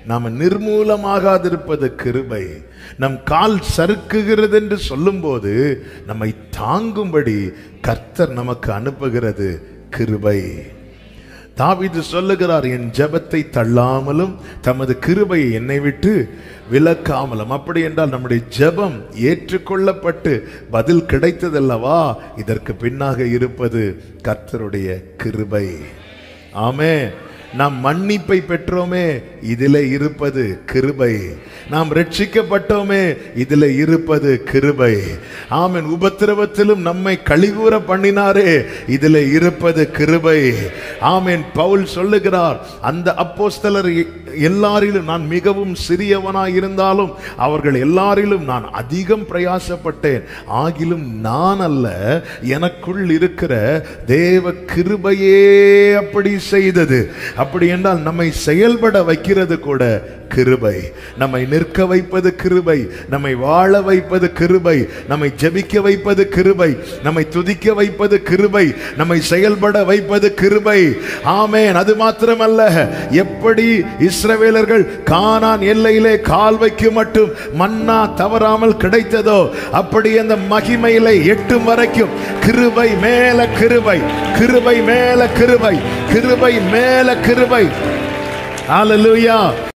நாம நிர்மூலமாகாதிருப்பது கிருபை நம் கால் சறுக்குகிறது என்று சொல்லும்போது நம்மை தாங்கும்படி கர்த்தர் நமக்கு அனுப்புகிறது கிருபை தாவீது சொல்லுகிறார் என் ஜெபத்தை தள்ளாமலும் தமது கிருபையை என்னை விட்டு விலக்காமலும் அப்படி என்றால் நம்முடைய ஜெபம் ஏற்றுக்கொள்ளப்பட்டு பதில் கிடைத்ததல்லவா இதற்கு பின்னாக இருப்பது கர்த்தருடைய கிருபை ஆமே நாம் மன்னிப்பை பெற்றோமே இதிலே இருப்பது கிருபை நாம் ரட்சிக்கப்பட்டோமே இதிலே இருப்பது கிருபை ஆமென் உபத்திரவத்திலும் நம்மை கழிவுற பண்ணினாரே இதிலே இருப்பது கிருபை ஆமென் பவுல் சொல்லுகிறார் அந்த அப்போஸ்தலர் எ- எல்லாரிலும் நான் மிகவும் சிறியவனாய் இருந்தாலும் அவர்கள் எல்லாரிலும் நான் அதிகம் பிரயாசப்பட்டேன் ஆகிலும் நான் அல்ல எனக்குள் இருக்கிற தேவ கிருபையே அப்படி செய்தது அப்படி என்றால் நம்மை செயல்பட வைக்கிறது கூட கிருபை நம்மை நிற்க வைப்பது கிருபை நம்மை வாழ வைப்பது கிருபை நம்மை ஜெபிக்க வைப்பது கிருபை நம்மை துதிக்க வைப்பது கிருபை நம்மை செயல்பட வைப்பது கிருபை ஆமென் அது மாத்திரமல்ல எப்படி இஸ்ரவேலர்கள் கானான் எல்லையிலே கால் வைக்கும் மட்டும் மன்னா தவறாமல் கிடைத்ததோ அப்படி அந்த மகிமையிலே எட்டும் வரைக்கும் கிருபை மேல கிருபை கிருபை மேல கிருபை கிருபை மேல கிருபை ஹalleluya